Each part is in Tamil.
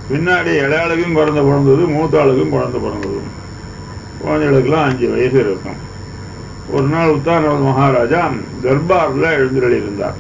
பின்னாடி இளையாளுக்கும் குழந்தை பிறந்தது மூத்தாளுக்கும் குழந்தை பிறந்தது குழந்தைகளுக்கெல்லாம் அஞ்சு வயசு இருக்கும் ஒரு நாள் உத்தானவர் மகாராஜா தர்பாரில் எழுந்தருளி இருந்தார்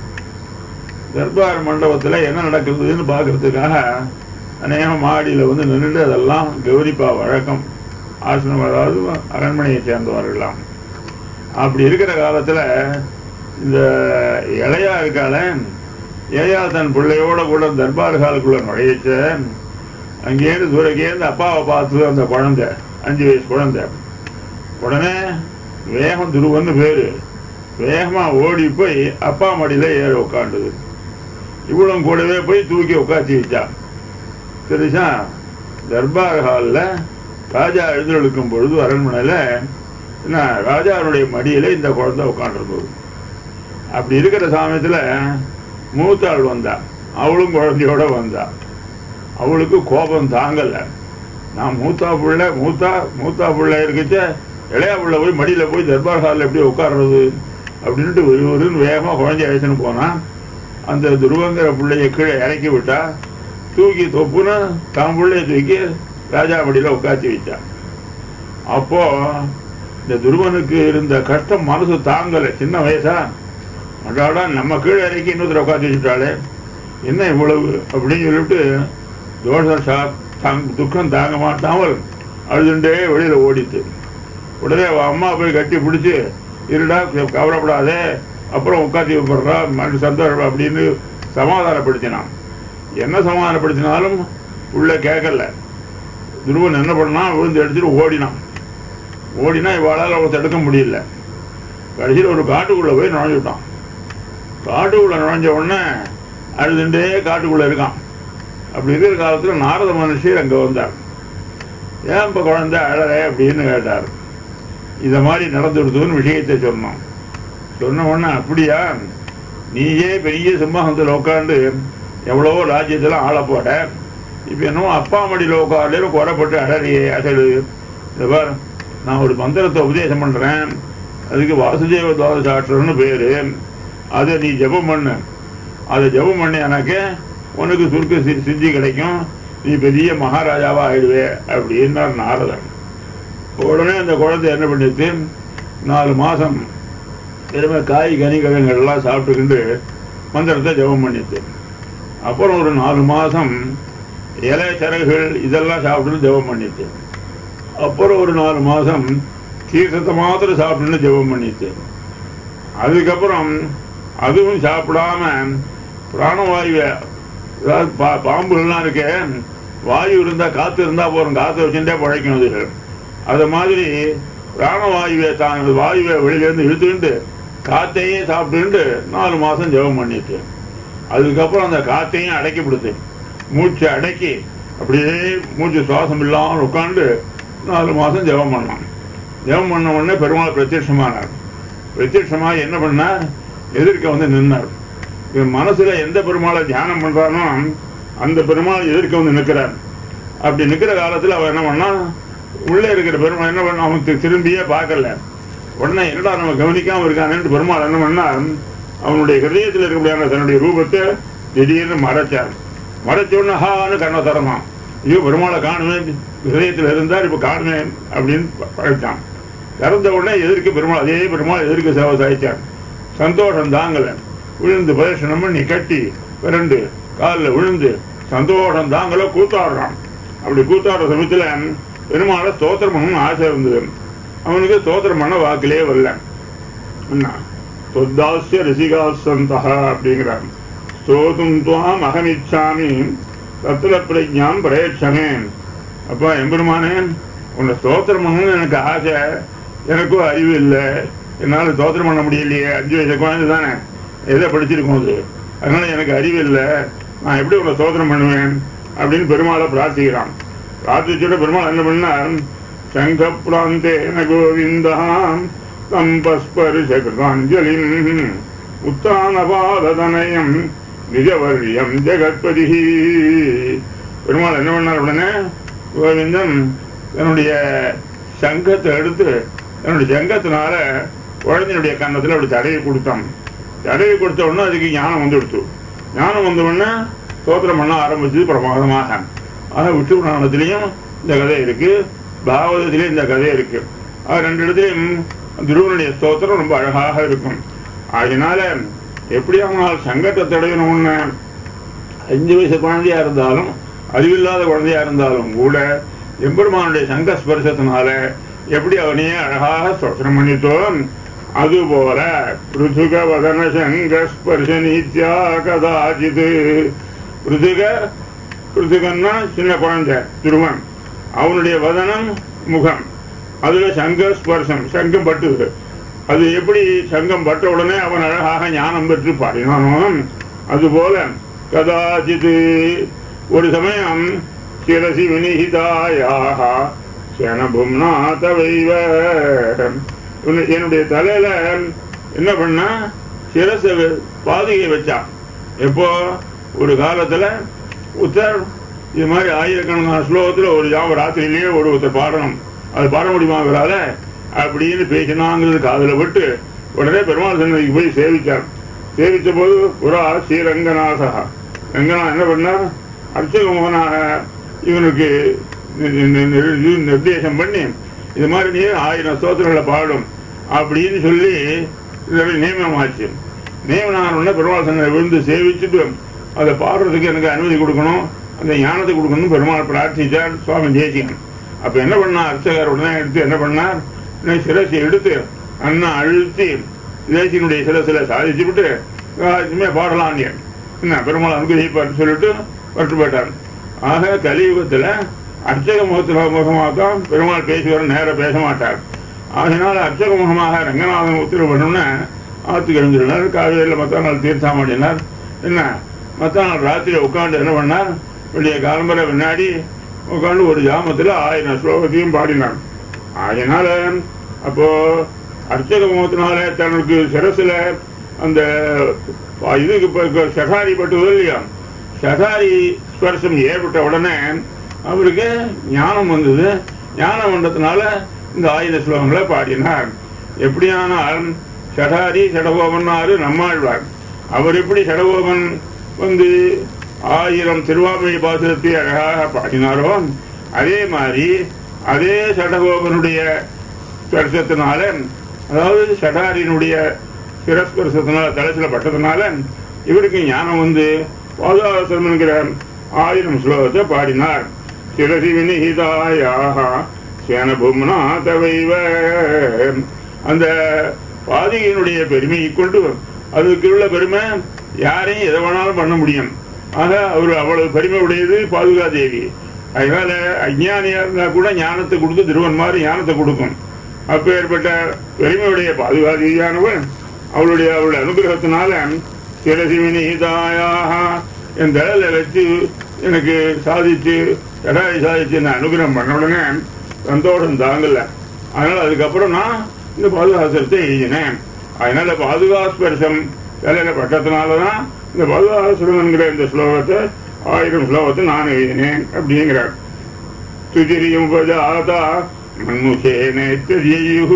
தர்பார் மண்டபத்தில் என்ன நடக்குதுன்னு பார்க்கறதுக்காக அநேகம் மாடியில் வந்து நின்றுட்டு அதெல்லாம் கௌரிப்பா வழக்கம் ஆசிரமம் அதாவது அரண்மனையை சேர்ந்தவர்கள்லாம் அப்படி இருக்கிற காலத்தில் இந்த இளையா இருக்கால இளையா தன் பிள்ளையோட கூட தர்பார் காலுக்குள்ள நுழையிச்ச அங்கேருந்து தூரக்கேருந்து அப்பாவை பார்த்து அந்த குழந்தை அஞ்சு வயசு குழந்தை உடனே வேகம் துருவன்னு பேரு வேகமா ஓடி போய் அப்பா மடியில ஏற உட்காந்துது இவ்வளவு கூடவே போய் தூக்கி உட்காத்தி வச்சான் தெரிஞ்சா தர்பார் ஹாலில் ராஜா எழுந்தெழுக்கும் பொழுது அரண்மனையில் என்ன ராஜாவுடைய மடியில இந்த குழந்தை உட்காந்துருந்தது அப்படி இருக்கிற சமயத்தில் மூத்தாள் வந்தா அவளும் குழந்தையோட வந்தா அவளுக்கு கோபம் தாங்கலை நான் மூத்தா பிள்ளை மூத்தா மூத்தா பிள்ளை இருக்குச்ச இளையா பிள்ளை போய் மடியில் போய் தர்பார் ஹாலில் எப்படி உட்கார்றது அப்படின்ட்டு ஒரு ஒருன்னு வேகமாக குழந்தைய அழைச்சுன்னு போனான் அந்த துருவங்கிற பிள்ளைய கீழே இறக்கி விட்டா தூக்கி தொப்புன்னு தான் பிள்ளைய தூக்கி ராஜா மடியில் உட்காத்தி வச்சான் அப்போ இந்த துருவனுக்கு இருந்த கஷ்டம் மனசு தாங்கலை சின்ன வயசா அடாடா நம்ம கீழே இறக்கி இன்னொருத்தர உட்காந்து வச்சுட்டாளே என்ன இவ்வளவு அப்படின்னு சொல்லிட்டு தோஷம் சா தாங் துக்கம் தாங்க மாட்டாமல் அழுதுண்டே வெளியில ஓடித்து உடனே அவ அம்மா போய் கட்டி பிடிச்சி இருடா கவலைப்படாதே அப்புறம் உட்காந்து வைப்படுறா மறுபடியும் சந்தோஷம் அப்படின்னு சமாதானப்படுத்தினான் என்ன சமாதானப்படுத்தினாலும் உள்ள கேட்கல துருவன் என்ன பண்ணான் விழுந்து அடிச்சுட்டு ஓடினான் ஓடினா இவாளால் அவளை தடுக்க முடியல கடைசியில் ஒரு காட்டுக்குள்ளே போய் நுழைஞ்சுட்டான் காட்டுக்குள்ளே நுழைஞ்ச உடனே அழுதுண்டே காட்டுக்குள்ளே இருக்கான் அப்படி இருக்கிற காலத்தில் நாரத மனுஷர் அங்கே வந்தார் ஏன் இப்போ குழந்தை அழற அப்படின்னு கேட்டார் இதை மாதிரி நடந்துடுதுன்னு விஷயத்தை சொன்னோம் சொன்ன உடனே அப்படியா நீயே பெரிய சிம்மகத்தில் உட்காந்து எவ்வளவோ ராஜ்யத்தில் ஆள போட இப்போ என்னமோ அப்பா மடியில் உட்காந்து குறைப்பட்டு அடறியே அசடு இந்த பார் நான் ஒரு மந்திரத்தை உபதேசம் பண்ணுறேன் அதுக்கு வாசுதேவ துவாதசாட்சரம்னு பேர் அதை நீ ஜெபம் பண்ணு அதை ஜெபம் பண்ணி எனக்கு உனக்கு சுருக்க சி- சித்தி கிடைக்கும் நீ பெரிய மகாராஜாவா ஆயிடுவே அப்படின்னார் நாரதன் உடனே அந்த குழந்தை என்ன பண்ணிட்டு நாலு மாதம் வெறுமை காய் கனி கிழங்கெல்லாம் சாப்பிட்டுக்கிண்டு மந்திரத்தை ஜெபம் பண்ணிட்டு அப்புறம் ஒரு நாலு மாதம் இலை சிறகுகள் இதெல்லாம் சாப்பிட்டுன்னு ஜெபம் பண்ணிட்டு அப்புறம் ஒரு நாலு மாதம் தீர்த்தத்தை மாத்திரம் சாப்பிட்டுன்னு ஜெபம் பண்ணிட்டு அதுக்கப்புறம் அதுவும் சாப்பிடாம பிராணவாயுவை அதாவது பா பாம்புகள்லாம் இருக்கு வாயு இருந்தால் காற்று இருந்தால் போகிறோம் காற்றை வச்சுட்டே பழைக்கும் அது அது மாதிரி பிராணவாயுவை தான் வாயுவை வெளியிலேருந்து இழுத்துக்கிட்டு காற்றையே சாப்பிட்டுட்டு நாலு மாதம் ஜெபம் பண்ணிட்டு அதுக்கப்புறம் அந்த காற்றையும் அடக்கி விடுது மூச்சை அடக்கி அப்படியே மூச்சு சுவாசம் இல்லாமல் உட்காந்து நாலு மாதம் ஜெபம் பண்ணான் ஜெபம் பண்ண உடனே பெருமாள் பிரத்யட்சமானார் பிரத்யட்சமாக என்ன பண்ணார் எதிர்க்க வந்து நின்னார் இவன் மனசுல எந்த பெருமாளை தியானம் பண்றானோ அந்த பெருமாள் எதிர்க்க வந்து நிற்கிறார் அப்படி நிற்கிற காலத்தில் அவன் என்ன பண்ணான் உள்ளே இருக்கிற பெருமாள் என்ன பண்ண அவன் தி- திரும்பியே பார்க்கல உடனே என்னடா நம்ம கவனிக்காம இருக்கானேன்னு பெருமாள் என்ன பண்ணார் அவனுடைய ஹிருதயத்தில் இருக்கக்கூடிய தன்னுடைய ரூபத்தை திடீர்னு மறைச்சார் மறைச்ச உடனே ஹான்னு கண்ணை திறந்தான் ஐயோ பெருமாளை காணுமே ஹிருதயத்தில் இருந்தார் இப்போ காணுமே அப்படின்னு ப- பழைச்சான் திறந்த உடனே எதிர்க்க பெருமாள் அதே பெருமாள் எதிர்க்க சேவை சாய்ச்சார் சந்தோஷம் தாங்கலை விழுந்து பிரதட்சணம் பண்ணி கட்டி பிறண்டு காலில் விழுந்து சந்தோஷம் தாங்கல கூத்தாடுறான் அப்படி கூத்தாடுற சமயத்தில் பெருமாளை ஸ்தோத்திரம் பண்ணணும்னு ஆசை இருந்தது அவனுக்கு ஸ்தோத்திரம் பண்ண வாக்கிலே வரல என்ன தொத்தாசிய ரசிகா சந்தா அப்படிங்கிறான் ஸ்தோதும் துவாம் அகமிச்சாமி தத்துல பிரஜாம் பிரயட்சமே அப்பா எம்பெருமானே உன்னை ஸ்தோத்திரம் பண்ணணும்னு எனக்கு ஆசை எனக்கும் அறிவு இல்லை என்னால் ஸ்தோத்திரம் பண்ண முடியலையே அஞ்சு வயசு குழந்தை தானே எதை படிச்சிருக்கோம் அது அதனால எனக்கு அறிவு இல்லை நான் எப்படி உன்னை ஸ்தோத்திரம் பண்ணுவேன் அப்படின்னு பெருமாளை பிரார்த்திக்கிறான் பிரார்த்திச்சுட்டு பெருமாள் என்ன பண்ணார் சங்க பிராந்தேன கோவிந்தாம் தம்பஸ்பரிச கிருதாஞ்சலிம் உத்தானபாததனயம் நிஜவர்யம் ஜெகத்பதி பெருமாள் என்ன பண்ணார் உடனே கோவிந்தன் தன்னுடைய சங்கத்தை எடுத்து தன்னுடைய சங்கத்தினால குழந்தையினுடைய கன்னத்தில் அப்படி தடவி கொடுத்தான் தடவி கொடுத்த உடனே அதுக்கு ஞானம் வந்து கொடுத்து ஞானம் வந்த உடனே ஸ்தோத்திரம் பண்ண ஆரம்பிச்சது பிரமாதமாக ஆனா விஷ்ணு புராணத்திலையும் இந்த கதை இருக்கு பாகவதத்திலையும் இந்த கதை இருக்கு அது ரெண்டு இடத்துலையும் துருவனுடைய ஸ்தோத்திரம் ரொம்ப அழகாக இருக்கும் அதனால எப்படியானால் சங்கத்தை தடையணும்னு அஞ்சு வயசு குழந்தையா இருந்தாலும் அறிவில்லாத குழந்தையா இருந்தாலும் கூட எம்பெருமானுடைய சங்க ஸ்பர்சத்தினால எப்படி அவனையே அழகாக ஸ்தோத்திரம் பண்ணிட்டோம் அதுபோல பிருதுக வதன சங்க ஸ்பர்ஷ நீத்தியா கதாச்சித் பிருதுக பிருதுகன்னா சின்ன குழந்தை துருவன் அவனுடைய வதனம் முகம் அதுல சங்க ஸ்பர்சம் சங்கம் பட்டுது அது எப்படி சங்கம் பட்ட உடனே அவன் அழகாக ஞானம் பெற்று பாடினானோ அதுபோல கதாச்சித் ஒரு சமயம் சிரசி வினிகிதாயாக சேனபும்னா தவைவ என்னுடைய தலையில என்ன பண்ணா சிரச பாதுகை வச்சான் எப்போ ஒரு காலத்துல உத்தர் இது மாதிரி ஆயிரக்கணக்கான ஸ்லோகத்துல ஒரு ஜாம ராத்திரியிலேயே ஒரு ஒருத்தர் பாடணும் அது பாட முடியுமாங்கிறால அப்படின்னு பேசினாங்கிறது காதுல விட்டு உடனே பெருமாள் சன்னதிக்கு போய் சேவிச்சார் சேவித்த போது புறா ஸ்ரீரங்கநாதா ரங்கனா என்ன பண்ணார் அர்ச்சக மோகனாக இவனுக்கு நி- நி- நி- நி- நிர்தேசம் பண்ணி இது மாதிரி நீ ஆயிரம் ஸ்தோத்திரங்களை பாடும் அப்படின்னு சொல்லி இதில் நியமனமாச்சு நியமனம் உடனே பெருமாள் சன்னதி விழுந்து சேவிச்சுட்டு அதை பாடுறதுக்கு எனக்கு அனுமதி கொடுக்கணும் அந்த ஞானத்தை கொடுக்கணும்னு பெருமாள் பிரார்த்திச்சார் சுவாமி தேசிகன் அப்ப என்ன பண்ணார் அர்ச்சகர் உடனே எடுத்து என்ன பண்ணார் உடனே சிரசை எடுத்து அண்ணா அழுத்தி தேசியனுடைய சிரசில சாதிச்சு விட்டு இனிமே பாடலாம் நீ என்ன பெருமாள் அனுகிரகிப்பார் சொல்லிட்டு பட்டு போயிட்டார் ஆக கலியுகத்துல அர்ச்சக முகத்துல முகமாக தான் பெருமாள் பேசுவார் நேர பேச மாட்டார் ஆகினால அர்ச்சக முகமாக ரங்கநாதன் உத்தரவு பண்ணோம்னா ஆத்துக்கு எழுந்திருந்தார் காவேரியில் மற்ற நாள் தீர்த்தாமடினார் என்ன மற்ற நாள் ராத்திரி உட்காந்து என்ன பண்ணார் வெளிய காலம்பரை முன்னாடி உட்காந்து ஒரு ஜாமத்துல ஆயிரம் ஸ்லோகத்தையும் பாடினார் அதனால அப்போ அர்ச்சக முகத்தினால தனக்கு சிரசுல அந்த பா- இதுக்கு இப்ப- இப்ப சகாரி பட்டுவது இல்லையா சகாரி ஸ்பர்சம் ஏற்பட்ட உடனே அவருக்கு ஞானம் வந்தது ஞானம் வந்ததுனால இந்த ஆயுத ஸ்லோகங்களை பாடினார் எப்படியானால் சடாரி சடகோபன்னாரு நம்மாழ்வார் அவர் எப்படி சடகோபன் வந்து ஆயிரம் திருவாமொழி பாசுரத்தை அழகாக பாடினாரோ அதே மாதிரி அதே சடகோபனுடைய ஸ்பர்சத்தினால அதாவது சடாரியினுடைய சிரஸ்பர்சத்தினால தலசில பட்டதுனால இவருக்கு ஞானம் வந்து பாதுகாசம் என்கிற ஆயிரம் ஸ்லோகத்தை பாடினார் சிரசி வினிகிதாயாக சேனபும்னா தவைவ அந்த பாதிகையினுடைய பெருமையை கொண்டு அதுக்கு உள்ள பெருமை யாரையும் எதை வேணாலும் பண்ண முடியும் ஆக அவர் அவ்வளவு பெருமை உடையது பாதுகா தேவி அதனால அஞ்ஞானியா இருந்தா கூட ஞானத்தை கொடுத்து திருவன் மாதிரி ஞானத்தை கொடுக்கும் அப்பேற்பட்ட பெருமையுடைய பாதுகா தேவியானவன் அவளுடைய அவளுடைய அனுகிரகத்தினால சிரசிவினிதாயாக என் தலையில வச்சு எனக்கு சாதிச்சு கடாயை சாதிச்சு நான் அனுகிரகம் பண்ண உடனே சந்தோஷம் தாங்கல அதனால அதுக்கப்புறம் நான் இந்த பாதுகாசத்தை எழுதினேன் அதனால பாதுகாஸ்பர்சம் தலையில பட்டத்தினாலதான் இந்த பாதுகாசுரம் என்கிற இந்த ஸ்லோகத்தை ஆயிரம் ஸ்லோகத்தை நான் எழுதினேன் அப்படிங்கிறார் துதிரியும் உபஜாதா மன்முகேனே தெரியு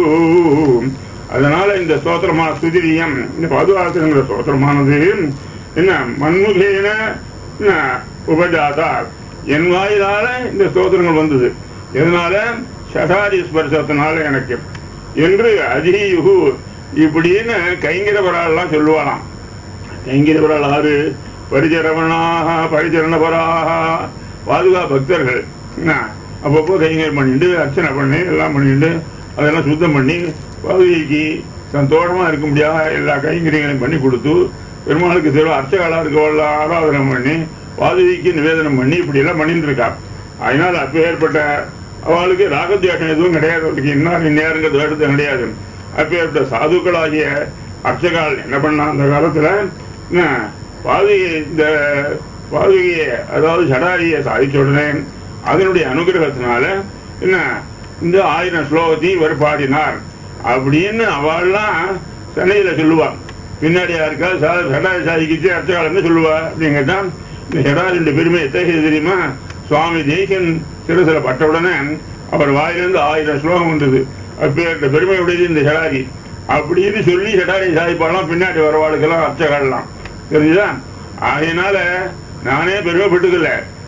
அதனால இந்த ஸ்தோத்திரமான சுதிரியம் இந்த பாதுகாசுங்கிற ஸ்தோத்திரமானது என்ன மன்முகேன என்ன, உபஜாதா என் வாயிலால இந்த ஸ்தோத்திரங்கள் வந்தது எதனால ஷடாரி ஸ்பர்சத்தினால எனக்கு என்று அதியுகு இப்படின்னு கைங்கிரவராலாம் சொல்லுவாராம் கைங்கிரவரால் ஆறு பரிச்சரவனாக பரிச்சரணபராக பாதுகா பக்தர்கள் என்ன அப்பப்போ கைங்கர் பண்ணிட்டு அர்ச்சனை பண்ணி எல்லாம் பண்ணிட்டு அதெல்லாம் சுத்தம் பண்ணி பாதுகைக்கு சந்தோஷமா இருக்க முடியாத எல்லா கைங்கரியங்களையும் பண்ணி கொடுத்து பெருமாளுக்கு சிறு அர்ச்சகாலா இருக்கவள்ள ஆராதனை பண்ணி பாதுகைக்கு நிவேதனம் பண்ணி இப்படி எல்லாம் பண்ணிட்டு இருக்கா அதனால அப்ப ஏற்பட்ட அவளுக்கு ராகத்வேஷம் எதுவும் கிடையாது அவளுக்கு இன்னார் இந்நேரங்க தேட்டத்தை கிடையாது அப்ப ஏற்பட்ட சாதுக்களாகிய அர்ச்சகால் என்ன பண்ணா அந்த காலத்துல என்ன, பாதுகை இந்த பாதுகையை அதாவது சடாரியை சாதிச்ச உடனே அதனுடைய அனுகிரகத்தினால என்ன இந்த ஆயிரம் ஸ்லோகத்தையும் இவர் பாடினார் அப்படின்னு அவள்லாம் சென்னையில சொல்லுவான் பின்னாடி யாருக்கா சடாரி சாதிக்கிச்சு அர்ச்சகாலன்னு சொல்லுவா அப்படின்னு கேட்டா இந்த சடாரியுடைய பெருமை எத்தகையது தெரியுமா சுவாமி தேசன் சிறுசில பட்ட உடனே அவர் வாயிலிருந்து ஆயிரம் ஸ்லோகம் வந்தது அப்பேற்பட்ட பெருமை உடையது இந்த சடாரி அப்படின்னு சொல்லி சடாரி சாதிப்பாலாம் பின்னாடி வரவாளுக்கெல்லாம் அர்ச்சகாலாம் தெரிஞ்சுதா ஆகையினால நானே பெருமைப்பட்டுக்கல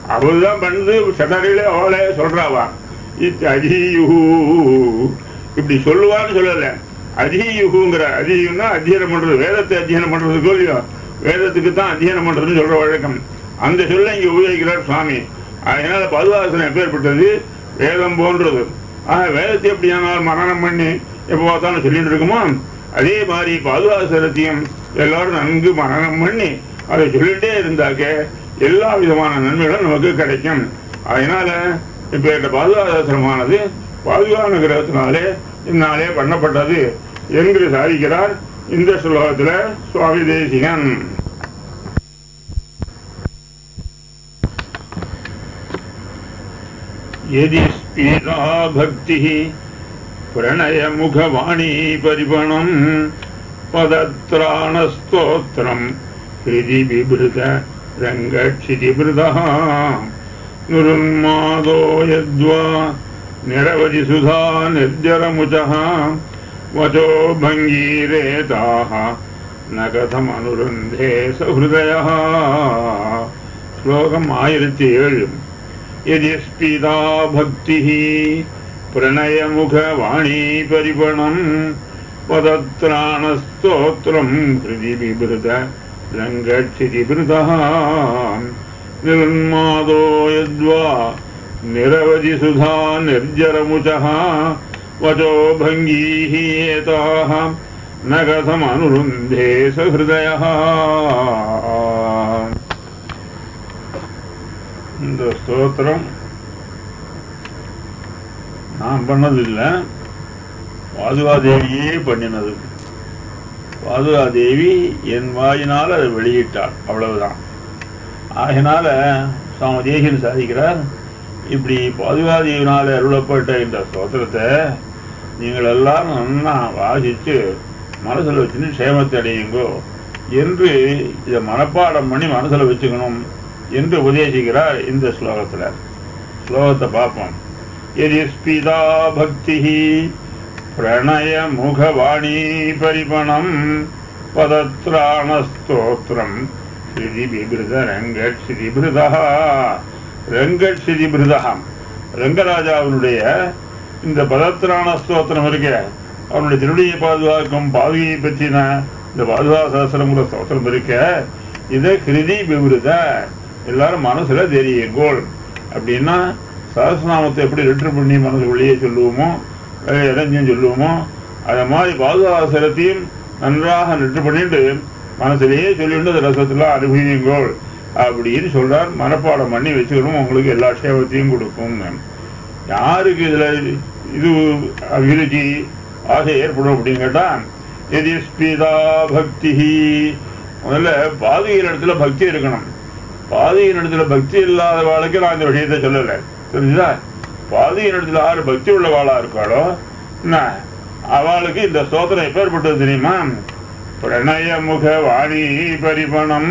அவள்தான் பண்ணுது சட்டரையில அவளே சொல்றாவா இத்ததியுஹு இப்படி சொல்லுவான்னு சொல்லல அதியுகுங்கிற அதியுன்னா அத்தியனம் பண்றது வேதத்தை அத்தியனம் பண்றதுக்கோ இல்லையோ வேதத்துக்கு தான் அத்தியனம் பண்றதுன்னு சொல்ற வழக்கம் அந்த சொல்ல இங்க உபயோகிக்கிறார் சுவாமி அதனால பதுவாசனம் எப்பேற்பட்டது வேதம் போன்றது ஆக வேதத்தை எப்படியானால் மரணம் பண்ணி எப்போ பார்த்தாலும் சொல்லிட்டு இருக்குமோ அதே மாதிரி பாதுகாசனத்தையும் எல்லாரும் நன்கு மரணம் பண்ணி அதை சொல்லிட்டே இருந்தாக்க எல்லா விதமான நன்மைகளும் நமக்கு கிடைக்கும் அதனால இப்ப இந்த பாதுகாசாசனமானது பாதுகான கிரகத்தினாலே இந்நாளே பண்ணப்பட்டது என்று சாதிக்கிறார் இந்த ஸ்லோகத்துல சுவாமி தேசிகன் यदि स्पीता भक्तिः प्रणयमुखवाणी परिपणम् पदत्राणस्तोत्रम् हृदि बिभृत रङ्गक्षितिभृतः नुरुन्मादो यद्वा निरवधि सुधा निर्जरमुचः वचो भङ्गीरेताः न कथमनुरुन्धे सहृदयः श्लोकम् आयिरति ஏழு यदि स्पीता भक्तिः प्रणयमुखवाणी परिपणम् पदत्राणस्तोत्रम् हृदि बिभृत रङ्गक्षितिभृतः निर्मादो यद्वा निरवधि सुधा निर्जरमुचः वचो भङ्गीः एताः न कथमनुरुन्धे सहृदयः இந்த ஸ்தோத்திரம் நான் பண்ணதில்லை பாதுகாதேவியே பண்ணினது பாதுகாதேவி என் வாயினால் அதை வெளியிட்டாள் அவ்வளவுதான் ஆகினால சுவாமி தேசியன் சாதிக்கிறார் இப்படி பாதுகாதேவினால் அருளப்பட்ட இந்த ஸ்தோத்திரத்தை நீங்கள் எல்லாரும் நன்னா வாசித்து மனசில் வச்சுன்னு சேமத்தை அடையுங்கோ என்று இதை மனப்பாடம் பண்ணி மனசில் வச்சுக்கணும் என்று உபதேசிக்கிறார் இந்த ஸ்லோகத்தில் ஸ்லோகத்தை பார்ப்போம் எதி ஸ்பிதா பக்தி பிரணய முகவாணி பரிபணம் பதத்ராணஸ்தோத்திரம் ஸ்ருதி பிபிருத ரங்கட் ஸ்ரீபிருதா ரங்கட் ஸ்ரீபிருதா ரங்கராஜாவினுடைய இந்த பதத்ராண ஸ்தோத்திரம் இருக்க அவனுடைய திருடியை பாதுகாக்கும் பாதுகையை பற்றின இந்த பாதுகா சாஸ்திரங்கிற ஸ்தோத்திரம் இருக்க இதை கிருதி பிபிருத எல்லாரும் மனசுல தெரியுங்கோள் அப்படின்னா சகசிரநாமத்தை எப்படி லிட்டர் பண்ணி மனசுக்குள்ளேயே சொல்லுவோமோ இடைஞ்சும் சொல்லுவோமோ அதை மாதிரி பாதுகாசரத்தையும் நன்றாக லிட்டர் பண்ணிட்டு மனசுலேயே சொல்லிட்டு அந்த ரசத்துல அனுபவியுங்கோள் அப்படின்னு சொல்றார் மனப்பாடம் பண்ணி வச்சுக்கணும் உங்களுக்கு எல்லா சேவத்தையும் கொடுக்கும் யாருக்கு இதுல இது அபிருச்சி ஆசை ஏற்படும் அப்படின்னு கேட்டா எதி ஸ்பீதா பக்தி முதல்ல பாதுகையின் இடத்துல பக்தி இருக்கணும் பாதியின் இடத்துல பக்தி இல்லாத வாழ்க்கை நான் இந்த விஷயத்தை சொல்லலை தெரிஞ்சுதா பாதியின் இடத்துல யாரு பக்தி உள்ள வாழா இருக்காளோ என்ன அவளுக்கு இந்த ஸ்தோத்திரம் எப்பேற்பட்டது தெரியுமா பிரணய முக வாணி பரிபணம்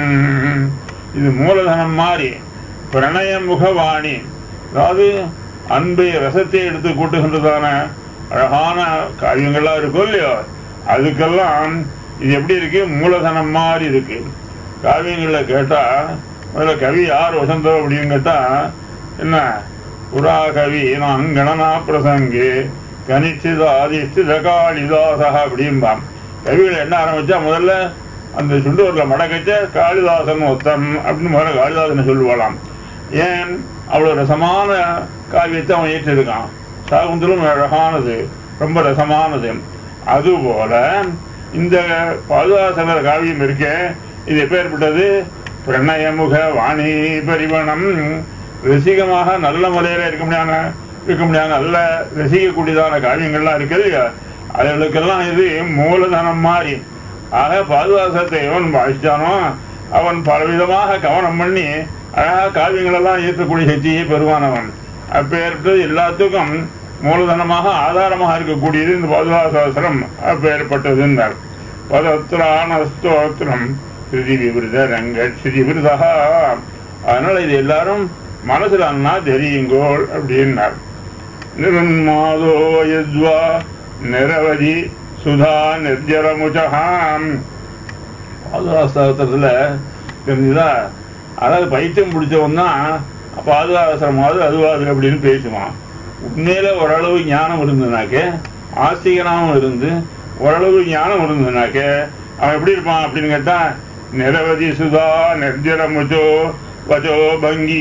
இது மூலதனம் மாறி பிரணய முக வாணி அதாவது அன்பை ரசத்தை எடுத்து கூட்டுகின்றதான அழகான காரியங்கள்லாம் இருக்கும் இல்லையோ அதுக்கெல்லாம் இது எப்படி இருக்கு மூலதனம் மாதிரி இருக்கு காவியங்கள்ல கேட்டா முதல்ல கவி யார் வசந்தோ அப்படின்னு கேட்டா என்ன புறா கவி நான் கணனா பிரசங்கு கனிச்சித ஆதிஷ்டித காளிதாசா அப்படிம்பான் கவிகளை என்ன ஆரம்பிச்சா முதல்ல அந்த சுண்டூர்ல மடக்கச்ச காளிதாசன் ஒத்தன் அப்படின்னு முதல்ல காளிதாசனை சொல்லுவாளாம் ஏன் அவ்வளவு ரசமான காவியத்தை அவன் ஏற்றிருக்கான் சாகுந்தலும் அழகானது ரொம்ப ரசமானது அதுபோல இந்த பாதுகாசன காவியம் இருக்கே இது எப்பேற்பட்டது பிரணயமுக வாணி பரிவணம் ரசிகமாக நல்ல முறையில இருக்க முடியாத இருக்க முடியாத நல்ல ரசிக்கக்கூடியதான காரியங்கள்லாம் இருக்கு இல்லையா அதுகளுக்கெல்லாம் இது மூலதனம் மாறி ஆக பாதுகாசத்தை எவன் வாசிச்சானோ அவன் பலவிதமாக கவனம் பண்ணி அழகா காவியங்களெல்லாம் ஏற்றக்கூடிய சக்தியை பெறுவானவன் அப்பேற்பட்டது எல்லாத்துக்கும் மூலதனமாக ஆதாரமாக இருக்கக்கூடியது இந்த பாதுகாசாஸ்திரம் அப்பேற்பட்டதுன்னார் பதத்ரான ஸ்தோத்திரம் ஸ்ருதி விபிருத ரங்க ஸ்ருதி விருதா அதனால இது எல்லாரும் மனசுல அண்ணா தெரியுங்கோள் அப்படின்னார் நிருன்மாதோ யத்வா நிரவதி சுதா நிர்ஜரமுச்சகாம் பாதுகாஸ்தவத்துல தெரிஞ்சுதா அதாவது பைத்தியம் பிடிச்சவன் தான் பாதுகாசமாவது அதுவாது அப்படின்னு பேசுவான் உண்மையில ஓரளவு ஞானம் இருந்ததுனாக்க ஆஸ்திகனாகவும் இருந்து ஓரளவு ஞானம் இருந்ததுனாக்க அவன் எப்படி இருப்பான் அப்படின்னு கேட்டா நிரவதி சுதா நிர்ஜரமுச்சோ வச்சோ பங்கி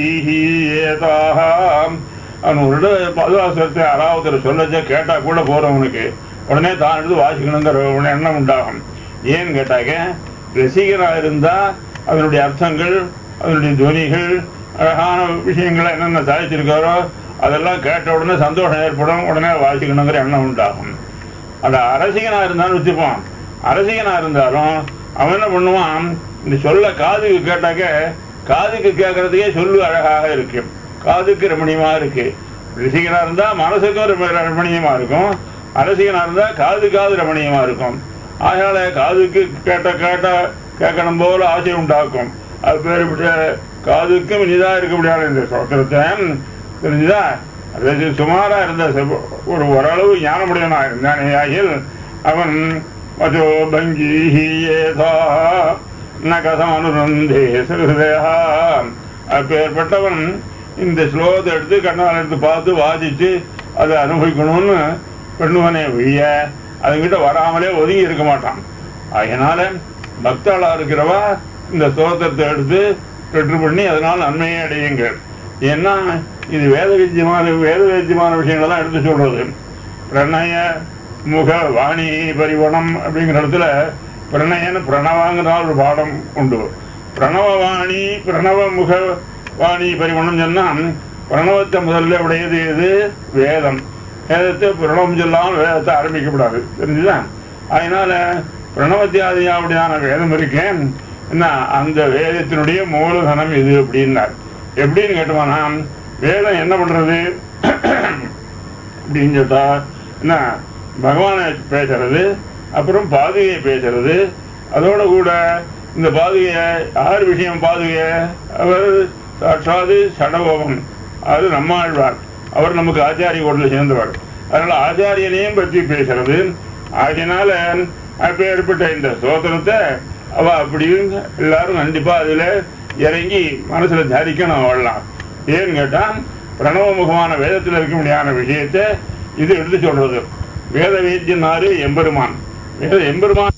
ஏதாம் அவன் ஒரு பாதுகாசத்தை அராவத்தில் சொல்லச்ச கேட்டா கூட போறவனுக்கு உடனே தான் எடுத்து வாசிக்கணுங்கிற ஒரு எண்ணம் உண்டாகும் ஏன்னு கேட்டாக்க ரசிகராக இருந்தா அதனுடைய அர்த்தங்கள் அதனுடைய துவனிகள் அழகான விஷயங்களை என்னென்ன சாதிச்சிருக்காரோ அதெல்லாம் கேட்ட உடனே சந்தோஷம் ஏற்படும் உடனே வாசிக்கணுங்கிற எண்ணம் உண்டாகும் அந்த அரசிகனா இருந்தாலும் வச்சுப்பான் அரசிகனா இருந்தாலும் அவன் என்ன பண்ணுவான் இந்த சொல்ல காதுக்கு கேட்டாக்க காதுக்கு கேட்கறதுக்கே சொல்லு அழகாக இருக்கு காதுக்கு ரமணியமா இருக்கு ரசிகனா இருந்தா மனசுக்கும் ரொம்ப ரமணியமா இருக்கும் அரசிகனா இருந்தா காது காது ரமணியமா இருக்கும் அதனால காதுக்கு கேட்ட கேட்ட கேட்கணும் போல ஆசை உண்டாக்கும் அது பேர் காதுக்கும் இனிதா இருக்க முடியாது இந்த சோத்திரத்தை தெரிஞ்சுதா அது சுமாரா இருந்த செவ்வ- ஒரு ஓரளவு ஞானமுடையவனா இருந்தானே ஆகில் அவன் மதோ பங்கி ஏதா நகசம் அனுரந்தே சிறுதயா அப்பேற்பட்டவன் இந்த ஸ்லோகத்தை எடுத்து கண்ணால் எடுத்து பார்த்து வாசிச்சு அதை அனுபவிக்கணும்னு பண்ணுவனே ஒழிய அதுங்கிட்ட வராமலே ஒதுங்கி இருக்க மாட்டான் அதனால பக்தாளா இருக்கிறவா இந்த ஸ்தோத்திரத்தை எடுத்து பெற்று பண்ணி அதனால நன்மையை அடையுங்கள் ஏன்னா இது வேத வித்தியமான வேத வித்தியமான விஷயங்கள்லாம் எடுத்து சொல்றது பிரணய முக வாணி பரிவணம் அப்படிங்கிற இடத்துல பிரணயன்னு பிரணவாங்கிறதால் ஒரு பாடம் உண்டு பிரணவவாணி பிரணவ முக வாணி பரிவணம் சொன்னா பிரணவத்தை முதல்ல உடையது எது வேதம் வேதத்தை பிரணவம் சொல்லாமல் வேதத்தை ஆரம்பிக்கப்படாது தெரிஞ்சுதா அதனால பிரணவத்தியாதியாவுடையான வேதம் இருக்கேன் என்ன அந்த வேதத்தினுடைய மூலதனம் இது அப்படின்னார் எப்படின்னு கேட்டோம்னா வேதம் என்ன பண்றது அப்படின்னு கேட்டா என்ன பகவானை பேசுறது அப்புறம் பாதுகையை பேசுறது அதோட கூட இந்த பாதுகையை யார் விஷயம் பாதுகைய அவர் சாட்சாது சடகோபம் அது நம்மாழ்வார் அவர் நமக்கு ஆச்சாரிய கோட்டில் சேர்ந்தவர் அதனால ஆச்சாரியனையும் பற்றி பேசுறது ஆகையினால அப்பேற்பட்ட இந்த சோதனத்தை அவ அப்படியும் எல்லாரும் கண்டிப்பா அதுல இறங்கி மனசுல தரிக்கணும் அவள்லாம் ஏன்னு கேட்டா பிரணவ முகமான வேதத்தில் இருக்க முடியாத விஷயத்தை இது எடுத்து சொல்றது வேத வேத்தியனாரு எம்பெருமான் வேத எம்பெருமான்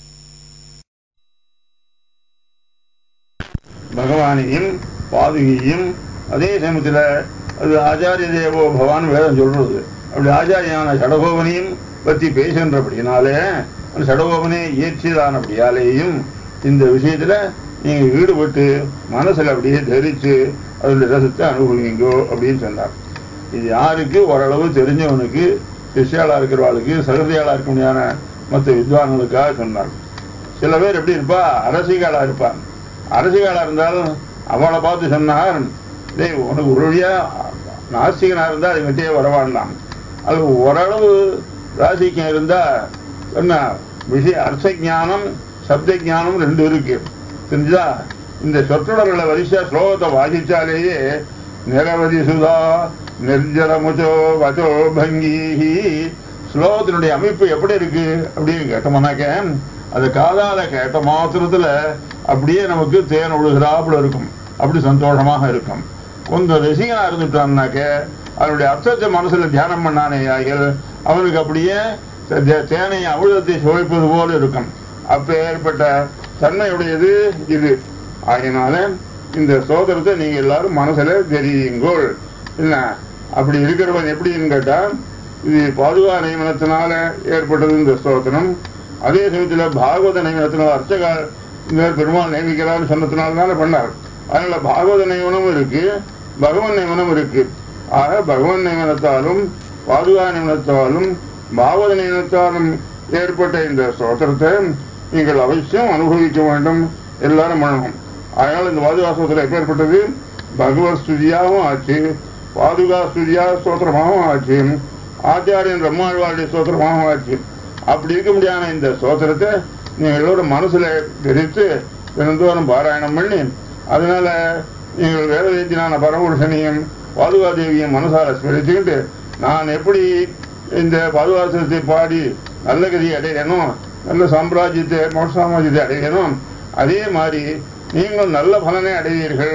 பகவானையும் பாதுகையும் அதே சமயத்தில் அது ஆச்சாரிய தேவோ பகவான் வேதம் சொல்றது அப்படி ஆச்சாரியான சடகோபனையும் பற்றி பேசுகின்றபடினாலே அந்த சடகோபனை இயற்றியதானபடியாலேயும் இந்த விஷயத்துல நீங்க ஈடுபட்டு மனசுல அப்படியே தரிச்சு அதனுடைய ரசத்தை அனுபவிங்கோ அப்படின்னு சொன்னார் இது யாருக்கு ஓரளவு தெரிஞ்சவனுக்கு சிஷ்யாளா இருக்கிறவாளுக்கு சகதியாளா இருக்க முடியாத மற்ற வித்வான்களுக்காக சொன்னார் சில பேர் எப்படி இருப்பா அரசிகாலா இருப்பான் அரசிகாலா இருந்தாலும் அவளை பார்த்து சொன்னார் டேய் உனக்கு ஒரு வழியா நாஸ்திகனா இருந்தா அது கிட்டே வரவாண்டாம் அது ஓரளவு ராசிக்கம் இருந்தா என்ன விஷய அர்த்த ஞானம் சப்த ஞானம் ரெண்டு இருக்கு தெரிஞ்சுதா இந்த சொற்றொடர்களை வரிசையா ஸ்லோகத்தை வாசிச்சாலேயே நிரவதி சுதா நிர்ஜலமுச்சோ வச்சோ பங்கி ஸ்லோகத்தினுடைய அமைப்பு எப்படி இருக்கு அப்படின்னு கேட்டோம்னாக்க அது காதால கேட்ட மாத்திரத்துல அப்படியே நமக்கு தேன் ஒழுகிறாப்புல இருக்கும் அப்படி சந்தோஷமாக இருக்கும் கொஞ்சம் ரசிகனா இருந்துட்டான்னாக்க அதனுடைய அர்த்தத்தை மனசுல தியானம் பண்ணானே ஆகிய அவனுக்கு அப்படியே தே- தேனை அமிர்தத்தை சுவைப்பது போல இருக்கும் அப்ப ஏற்பட்ட தன்மையுடையது இது ஆகையினால இந்த சோதரத்தை நீங்க எல்லாரும் மனசுல தெரியுங்கோள் என்ன அப்படி இருக்கிறவன் எப்படின்னு கேட்டா இது பாதுகா நியமனத்தினால ஏற்பட்டது இந்த ஸ்தோத்திரம் அதே சமயத்துல பாகவத நியமனத்தினால அர்ச்சகா இந்த பெருமாள் நியமிக்கிறான்னு சொன்னதுனால தானே பண்ணார் அதனால பாகவத நியமனம் இருக்கு பகவன் நியமனம் இருக்கு ஆக பகவன் நியமனத்தாலும் பாதுகா நியமனத்தாலும் பாகவத நியமனத்தாலும் ஏற்பட்ட இந்த ஸ்தோத்திரத்தை நீங்கள் அவசியம் அனுபவிக்க வேண்டும் எல்லாரும் பண்ணணும் அதனால இந்த பாதுகா ஸ்தோத்திரம் எப்பேற்பட்டது பகவத் ஸ்துதியாகவும் ஆச்சு பாதுகா ஸ்துதியா ஸ்தோத்திரமாகவும் ஆச்சு ஆச்சாரியன் பிரம்மாழ்வாருடைய ஸ்தோத்திரமாகவும் ஆச்சு அப்படி இருக்க முடியாத இந்த ஸ்தோத்திரத்தை நீங்கள் எல்லோரும் மனசுல தெரிவித்து தினந்தோறும் பாராயணம் பண்ணி அதனால நீங்கள் வேத வேத்தியனான பரமபுருஷனையும் பாதுகா தேவியும் மனசார ஸ்மரிச்சுக்கிட்டு நான் எப்படி இந்த பாதுகாசத்தை பாடி நல்ல கதியை அடையணும் நல்ல சாம்ராஜ்யத்தை மோட்ச சாம்ராஜ்யத்தை அடையணும் அதே மாதிரி நீங்கள் நல்ல பலனை அடைவீர்கள்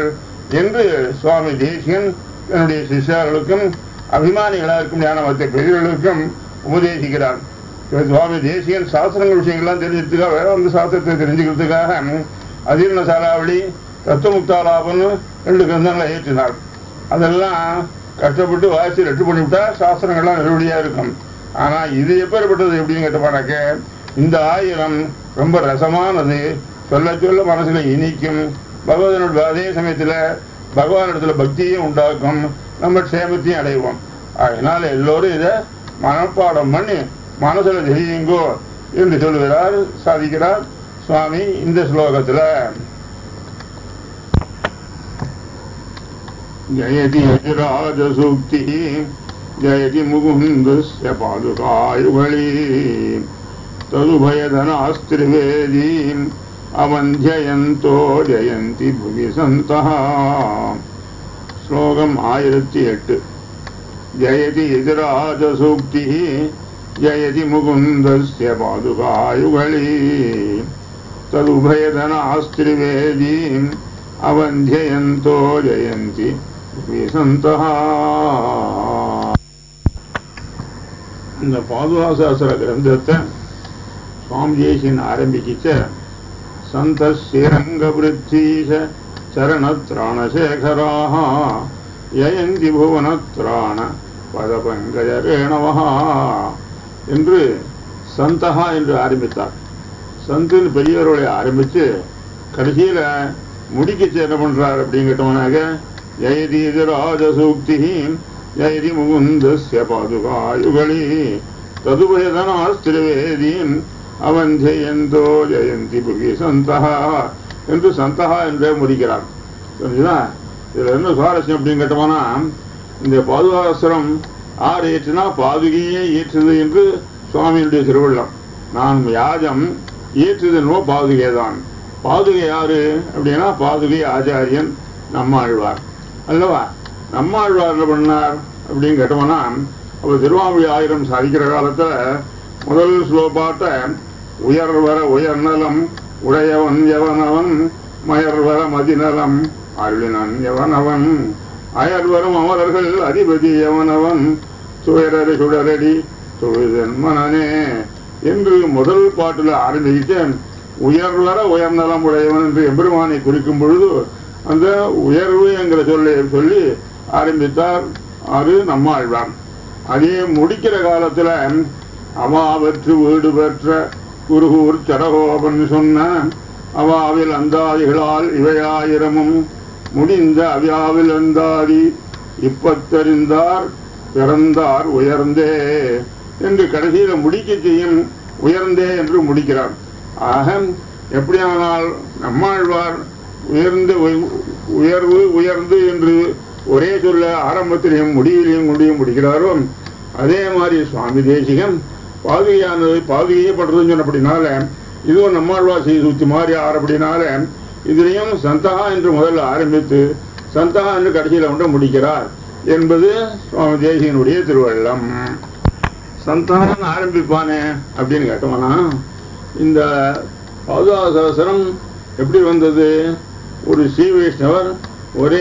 என்று சுவாமி தேசியன் தன்னுடைய சிஷ்யர்களுக்கும் அபிமானிகளாக இருக்கும் ஞானமத்த பெரியவர்களுக்கும் உபதேசிக்கிறார் இப்ப சுவாமி தேசியன் சாஸ்திரங்கள் விஷயங்கள்லாம் தெரிஞ்சுக்கிறதுக்காக வேதாந்த சாஸ்திரத்தை தெரிஞ்சுக்கிறதுக்காக அதீர்ண சாராவளி தத்துவமுக்தாலாபன்னு ரெண்டு கிரந்தங்களை ஏற்றினார் அதெல்லாம் கஷ்டப்பட்டு வாசி ரெட்டு பண்ணிவிட்டா சாஸ்திரங்கள்லாம் நிறுவடியாக இருக்கும் ஆனால் இது எப்பேற்பட்டது எப்படின்னு கேட்டப்பானாக்க இந்த ஆயிரம் ரொம்ப ரசமானது சொல்ல சொல்ல மனசுல இனிக்கும் பகவதனோட அதே சமயத்தில் பகவானிடத்துல பக்தியும் உண்டாக்கும் நம்ம க்ஷேமத்தையும் அடைவோம் அதனால எல்லோரும் இதை மனப்பாடம் பண்ணி மனசுல தெரியுங்கோ என்று சொல்லுகிறார் சாதிக்கிறார் சுவாமி இந்த ஸ்லோகத்துல ஜயதி ராஜசூக்தி ஜயதி முகுந்தஸ்ய பாதுகாயுகளி तदुभयधनास्त्रिवेदीम् அவந்தியந்தோ ஜெயந்தி புவி சந்தா ஸ்லோகம் ஆயிரத்தி எட்டு ஜெயதி எதிராஜசூக்தி ஜெயதி முகுந்தஸ்ய பாதுகாயுகளி ததுபயதனாஸ்திரிவேதீம் அவந்தியந்தோ ஜெயந்தி புவி சந்தா இந்த பாதுகாசாஸ்திர கிரந்தத்தை சுவாமி தேசியன் ஆரம்பிக்கிச்ச சந்த ஸ்ரீரங்கபுரீஷ சரணத்ராணசேகராக யயந்தி புவனத்ராண பதபங்கஜரேணவா என்று சந்தகா என்று ஆரம்பித்தார் சந்துன்னு பெரியவர்களை ஆரம்பித்து கடைசியில் முடிக்கச்சு என்ன பண்ணுறார் அப்படின்னு கேட்டோம்னாக்க ஜெயதி ராஜசூக்தி ஜெயதி முகுந்தஸ்ய பாதுகாயுகளி ததுபயதனாஸ்திரவேதீன் அவன் ஜெயந்தோ ஜெயந்தி புகி சந்தகா என்று சந்தகா என்றே முடிக்கிறார் புரிஞ்சுதா இதில் என்ன சுவாரஸ்யம் அப்படின்னு கேட்டோம்னா இந்த பாதுகாசுரம் ஆர் ஏற்றினா பாதுகையே ஏற்றுது என்று சுவாமியுடைய திருவள்ளம் நான் யாஜம் ஏற்றுதுன்னோ பாதுகை தான் பாதுகை யாரு அப்படின்னா பாதுகை ஆச்சாரியன் நம்மாழ்வார் அல்லவா நம்மாழ்வார் என்ன பண்ணார் அப்படின்னு கேட்டோம்னா அப்போ திருவாமொழி ஆயிரம் சாதிக்கிற காலத்தில் முதல் ஸ்லோபாட்ட உயர்வர உயர்நலம் உடையவன் எவனவன் மயர்வர மதிநலம் அருளினன் எவனவன் அயர்வரும் அமரர்கள் அதிபதி எவனவன் துயரடி சுடரடி தொழுதன் மனனே என்று முதல் பாட்டில் ஆரம்பிக்கிட்டேன் உயர்வர உயர்நலம் உடையவன் என்று எம்பெருமானை குறிக்கும் பொழுது அந்த உயர்வு என்கிற சொல்லை சொல்லி ஆரம்பித்தார் அது நம்மாழ்வான் அதே முடிக்கிற காலத்துல அவாவற்று வீடு பெற்ற குருகூர் சடகோபன் சொன்ன அவாவில் அந்தாதிகளால் இவையாயிரமும் முடிந்த அவ்யாவில் அந்தாதி இப்பத்தறிந்தார் பிறந்தார் உயர்ந்தே என்று கடைசியில முடிக்க செய்யும் உயர்ந்தே என்று முடிக்கிறார் ஆக எப்படியானால் நம்மாழ்வார் உயர்ந்து உய- உயர்வு உயர்ந்து என்று ஒரே சொல்ல ஆரம்பத்திலையும் முடிவிலையும் முடியும் முடிக்கிறாரோ அதே மாதிரி சுவாமி தேசிகம் பாதுகையானது பாதுகையே படுறதுன்னு சொன்னபடினால இதுவும் நம்மாழ்வார் செய்து சுத்தி மாதிரி ஆறபடினால இதுலேயும் சந்தகா என்று முதல்ல ஆரம்பித்து சந்தகா என்று கடைசியில் ஒன்று முடிக்கிறார் என்பது சுவாமி தேசிகனுடைய திருவள்ளம் சந்தானம் ஆரம்பிப்பானே அப்படின்னு கேட்டோம்னா இந்த பாதுகாசரம் எப்படி வந்தது ஒரு ஸ்ரீ வைஷ்ணவர் ஒரே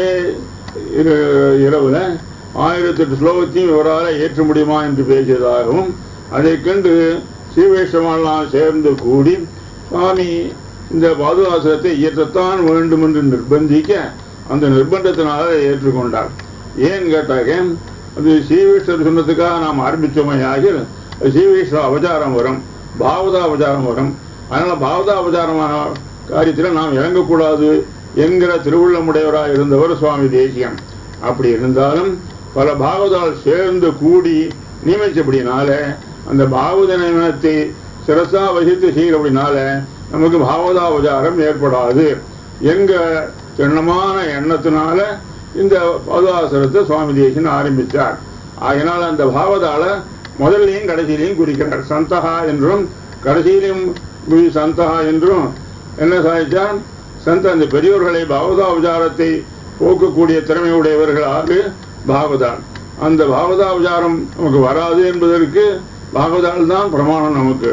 இரு- இரவுல ஆயிரத்தெட்டு ஸ்லோகத்தையும் இவரால் ஏற்ற முடியுமா என்று பேசியதாகவும் அதை கண்டு ஸ்ரீ வைஷ்ணவெல்லாம் சேர்ந்து கூடி சுவாமி இந்த பாதுகாசரத்தை இயற்றத்தான் வேண்டும் என்று நிர்பந்திக்க அந்த நிர்பந்தத்தினால அதை ஏற்றுக்கொண்டார் ஏன்னு கேட்டாக்க அது ஸ்ரீவிஷ்ணர் சொன்னதுக்காக நாம் ஆரம்பித்தோமே ஆகில் ஸ்ரீவிஷ்ண அவதாரம் வரும் பாவதா அவதாரம் வரும் அதனால் பாவதா அவதாரமான காரியத்தில் நாம் இறங்கக்கூடாது என்கிற திருவுள்ளமுடையவராக இருந்தவர் சுவாமி தேசியம் அப்படி இருந்தாலும் பல பாகவதால் சேர்ந்து கூடி நியமிச்சபடினால அந்த பாகவத நியமனத்தை சிரசா வகித்து செய்கிறபடினால நமக்கு பாகவதாவதாரம் ஏற்படாது எங்க திண்ணமான எண்ணத்தினால இந்த பாதுகாசரத்தை சுவாமி தேசியன் ஆரம்பித்தார் ஆகினால் அந்த பாவதால முதல்லையும் கடைசியிலையும் குறிக்கிறார் சந்தகா என்றும் கடைசியிலையும் வி- சந்தகா என்றும் என்ன சாதிச்சான் சந்த அந்த பெரியோர்களை பாவதாவதாரத்தை போக்கக்கூடிய திறமையுடையவர்களாக பாகவதால் அந்த பாகவதாவதாரம் நமக்கு வராது என்பதற்கு பாகவதால் தான் பிரமாணம் நமக்கு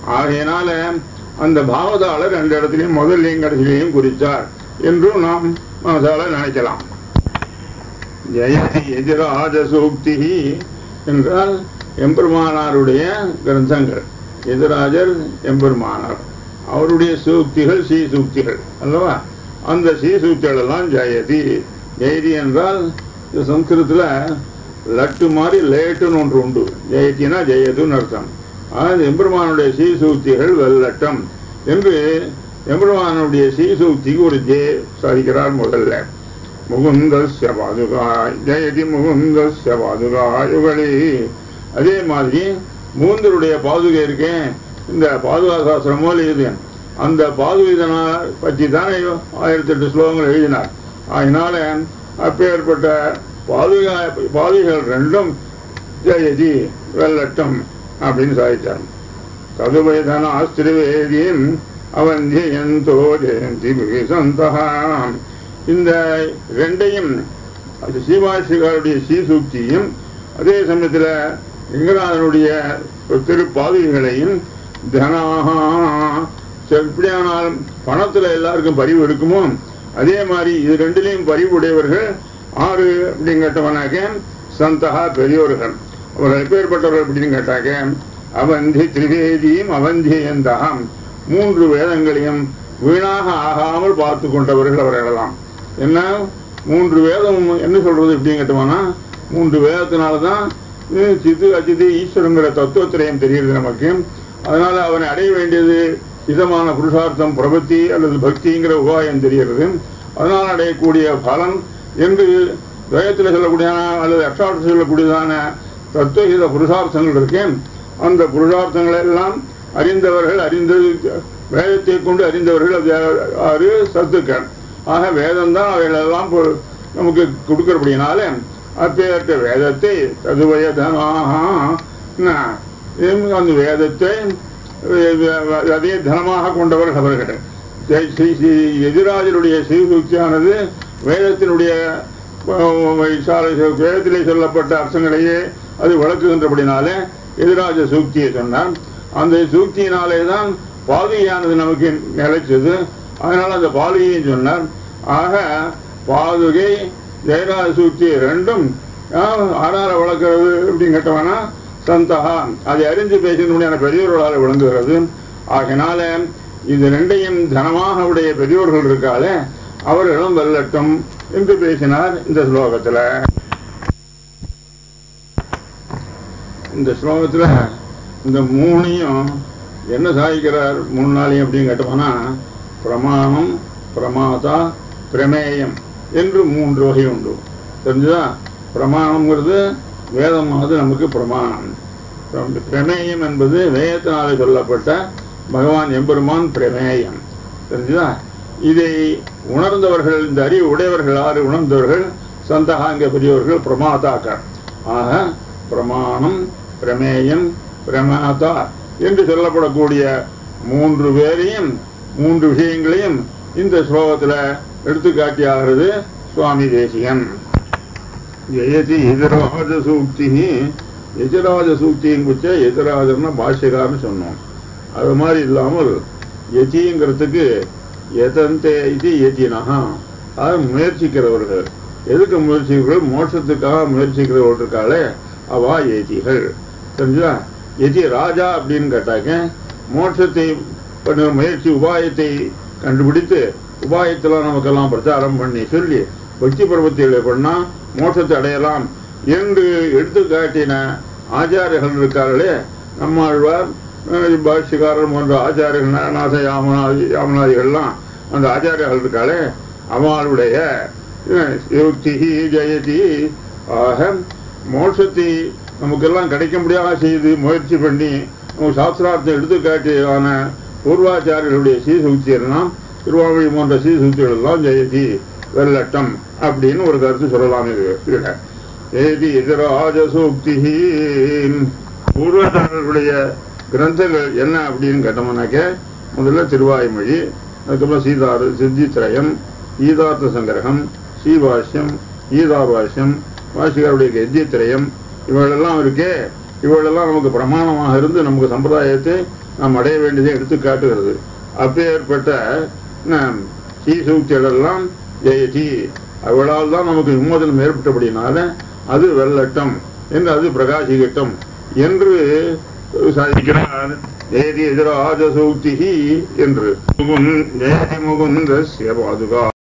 ஆகையினால அந்த பாவதாளர் ரெண்டு இடத்துலையும் முதல்லையும் கடைசியிலையும் குறித்தார் என்றும் நாம் மனசால நினைக்கலாம் ஜெயதி எதிராஜ சூக்தி என்றால் எம்பெருமானாருடைய கிரந்தங்கள் எதிராஜர் எம்பெருமானார் அவருடைய சூக்திகள் சீ சூக்திகள் அல்லவா அந்த சீ சூக்திகள் எல்லாம் ஜெயதி ஜெயதி என்றால் இது சம்ஸ்கிருதத்தில் லட்டு மாதிரி லேட்டுன்னு ஒன்று உண்டு ஜெயத்தினா ஜெயதுன்னு அர்த்தம் அதாவது எம்பெருமானுடைய சீசூக்திகள் வெள்ளட்டம் என்று எம்பெருமானுடைய சீசூக்திக்கு ஒரு ஜெய சாதிக்கிறார் முதல்ல முகுந்தஸ்ய பாதுகாய் ஜெயதி முகுந்தஸ்ய பாதுகாயுகளே அதே மாதிரி மூந்தருடைய பாதுகை இருக்கேன் இந்த பாதுகா சாஸ்திரமோ எழுது அந்த பாதுகைதனா பற்றி தானே ஆயிரத்தி எட்டு ஸ்லோகங்கள் எழுதினார் அதனால அப்பேற்பட்ட பாதுகா பாதுகைகள் ரெண்டும் ஜெயதி வெள்ளட்டம் அப்படின்னு சாதித்தார் ததுவைதன ஆஸ்திரிவேதியும் அவந்தியந்தோ ஜெயந்தி சந்தகாம் இந்த ரெண்டையும் அது சீவாசிகாருடைய சீசூக்தியும் அதே சமயத்தில் லிங்கராஜனுடைய திருப்பாதுகைகளையும் தனாகா எப்படியானாலும் பணத்தில் எல்லாருக்கும் பரிவு இருக்குமோ அதே மாதிரி இது ரெண்டுலேயும் பரிவு உடையவர்கள் ஆறு அப்படின்னு கேட்டவனாக்க சந்தகா பெரியோர்கள் அவர்கள் எப்பேற்பட்டவர்கள் அப்படின்னு கேட்டாக்க அவந்தி திரிவேதியும் அவந்தியந்தகம் மூன்று வேதங்களையும் வீணாக ஆகாமல் பார்த்து கொண்டவர்கள் அவர்களெல்லாம் என்ன மூன்று வேதம் என்ன சொல்றது எப்படின்னு கேட்டோம்னா மூன்று வேதத்தினால தான் சித்து அச்சித்து ஈஸ்வரங்கிற தத்துவத்திரையும் தெரிகிறது நமக்கு அதனால அவனை அடைய வேண்டியது இதமான புருஷார்த்தம் பிரபத்தி அல்லது பக்திங்கிற உபாயம் தெரிகிறது அதனால் அடையக்கூடிய பலன் என்று வேதத்தில் சொல்லக்கூடிய அல்லது அக்ஷார்த்தத்தில் சொல்லக்கூடியதான தத்துவஹித புருஷார்த்தங்கள் இருக்கேன் அந்த புருஷார்த்தங்களை எல்லாம் அறிந்தவர்கள் அறிந்தது வேதத்தை கொண்டு அறிந்தவர்கள் அது ஆறு சத்துக்கள் ஆக வேதம் தான் அவைகளெல்லாம் நமக்கு கொடுக்கிறபடினால அப்பேற்ற வேதத்தை ததுவயதனாக அந்த வேதத்தை அதே தனமாக கொண்டவர்கள் அவர்கள் ஸ்ரீ ஸ்ரீ எதிராஜருடைய ஸ்ரீசூக்தியானது வேதத்தினுடைய வேதத்திலே சொல்லப்பட்ட அர்த்தங்களையே அது வழக்குகின்றபடினாலே எதிராஜ சூக்தியை சொன்னான் அந்த சூக்தியினாலே தான் பாதுகையானது நமக்கு நிலைச்சது அதனால அந்த பாதுகையை சொன்னார் ஆக பாதுகை ஜெயராஜ சூக்தி ரெண்டும் ஆறார வளர்க்கிறது அப்படின்னு கேட்டவனா சந்தகா அதை அறிஞ்சு பேசணும்னு பெரியோர்களால் விளங்குகிறது ஆகினால இது ரெண்டையும் தனமாக உடைய பெரியோர்கள் இருக்காலே அவர்களும் வெல்லட்டும் என்று பேசினார் இந்த ஸ்லோகத்துல இந்த ஸ்லோகத்துல இந்த மூணையும் என்ன சாதிக்கிறார் மூணு நாளையும் அப்படின்னு கேட்டோம்னா பிரமாணம் பிரமாதா பிரமேயம் என்று மூன்று வகை உண்டு தெரிஞ்சுதா பிரமாணம்ங்கிறது வேதமானது நமக்கு பிரமாணம் பிரமேயம் என்பது வேதத்தினாலே சொல்லப்பட்ட பகவான் எம்பெருமான் பிரமேயம் தெரிஞ்சுதா இதை உணர்ந்தவர்கள் இந்த அறிவு உடையவர்கள் ஆறு உணர்ந்தவர்கள் சந்தகாங்க பெரியவர்கள் பிரமாதாக்கள் ஆக பிரமாணம் பிரமேயம் பிரமாதா என்று சொல்லப்படக்கூடிய மூன்று பேரையும் மூன்று விஷயங்களையும் இந்த ஸ்லோகத்தில் எடுத்துக்காட்டியாகிறது சுவாமி தேசிகன் ஜெயதி எதிராஜ சூக்தி எதிராஜ சூக்தியும் குச்ச எதிராஜர்னா பாஷ்யக்காரன்னு சொன்னோம் அது மாதிரி இல்லாமல் எதிங்கிறதுக்கு எதந்தே இது எதினஹா அது முயற்சிக்கிறவர்கள் எதுக்கு முயற்சிக்கிறவர்கள் மோட்சத்துக்காக முயற்சிக்கிறவர்கள் இருக்காளே அவா ஏதிகள் தெரிஞ்சா எதி ராஜா அப்படின்னு கேட்டாக்க மோட்சத்தை பண்ணுற முயற்சி உபாயத்தை கண்டுபிடித்து உபாயத்தில் நமக்கெல்லாம் பிரச்சாரம் பண்ணி சொல்லி பக்தி பருவத்தில் பண்ணால் மோட்சத்தை அடையலாம் என்று எடுத்து காட்டின ஆச்சாரியர்கள் இருக்கார்களே நம்மாழ்வார் பாஷ்யக்காரர் போன்ற ஆச்சாரியர்கள் நாச யாமனாதி யாமனாதிகள்லாம் அந்த ஆச்சாரியர்கள் இருக்காளே அவளுடைய யுக்தி ஜெயதி ஆக மோட்சத்தை நமக்கெல்லாம் கிடைக்க முடியாத செய்து முயற்சி பண்ணி நம்ம சாஸ்திரார்த்தம் எடுத்துக்காட்டியான பூர்வாச்சாரியர்களுடைய சீசூக்தி எல்லாம் திருவாவளி போன்ற சீசூக்திகள் எல்லாம் ஜெயதி வெள்ளட்டம் அப்படின்னு ஒரு கருத்து சொல்லலாம் இது இதுல ஜெயதி எதிராஜ சூக்தி பூர்வாச்சாரர்களுடைய கிரந்தங்கள் என்ன அப்படின்னு கேட்டோம்னாக்க முதல்ல திருவாய்மொழி அதுக்கப்புறம் சீதாறு சித்தித்திரயம் ஈதார்த்த சங்கிரகம் ஸ்ரீபாஷ்யம் ஈதாபாஷ்யம் வாசிகருடைய கெஜ்ஜித்திரயம் இவளெல்லாம் இருக்கே இவளெல்லாம் நமக்கு பிரமாணமாக இருந்து நமக்கு சம்பிரதாயத்தை நாம் அடைய வேண்டியதை எடுத்து காட்டுகிறது அப்பேற்பட்ட சீசூக்திகளெல்லாம் ஜெயதி அவளால் தான் நமக்கு விமோசனம் ஏற்பட்டபடினால அது வெள்ளட்டம் என்று அது பிரகாசிக்கட்டும் என்று சாதிக்கிறார் ஜெயதி எதிராஜ சூக்திகி என்று முகுந்த் ஜெயதி முகுந்த பாதுகா